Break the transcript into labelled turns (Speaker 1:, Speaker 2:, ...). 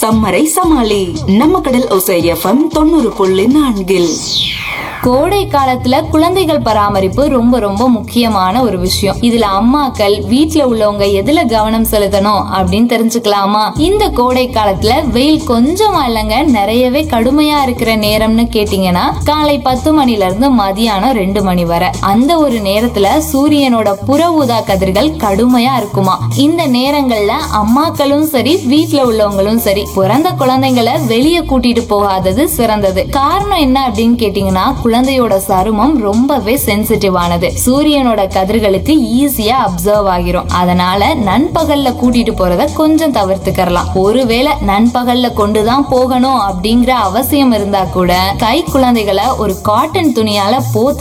Speaker 1: சம்மரை சமாளி நம்ம கடல் ஒசை எஃப்எம் தொண்ணூறு புள்ளி நான்கில்
Speaker 2: கோடை காலத்துல குழந்தைகள் பராமரிப்பு ரொம்ப ரொம்ப முக்கியமான ஒரு விஷயம் இதுல அம்மாக்கள் வீட்ல உள்ளவங்க எதுல கவனம் செலுத்தணும் அப்படின்னு தெரிஞ்சுக்கலாமா இந்த கோடை காலத்துல வெயில் கொஞ்சமா இல்லைங்க நிறையவே கடுமையா இருக்கிற நேரம்னு கேட்டீங்கன்னா காலை பத்து மணில இருந்து மதியானம் ரெண்டு மணி வரை அந்த ஒரு நேரத்துல சூரியனோட புற ஊதா கதிர்கள் கடுமையா இருக்குமா இந்த நேரங்கள்ல அம்மாக்களும் சரி வீட்ல உள்ளவங்களும் சரி பிறந்த குழந்தைங்களை வெளியே கூட்டிட்டு போகாதது சிறந்தது காரணம் என்ன அப்படின்னு கேட்டீங்கன்னா குழந்தையோட சருமம் ரொம்பவே சென்சிட்டிவ் ஆனது சூரியனோட கதிர்களுக்கு ஈஸியா அப்சர்வ் ஆகிரும் அதனால நண்பகல்ல கூட்டிட்டு போறத கொஞ்சம் தவிர்த்துக்கறலாம் ஒருவேளை நண்பகல்ல கொண்டுதான் போகணும் அப்படிங்கிற அவசியம் இருந்தா கூட கை குழந்தைகளை ஒரு காட்டன் துணியால போத்து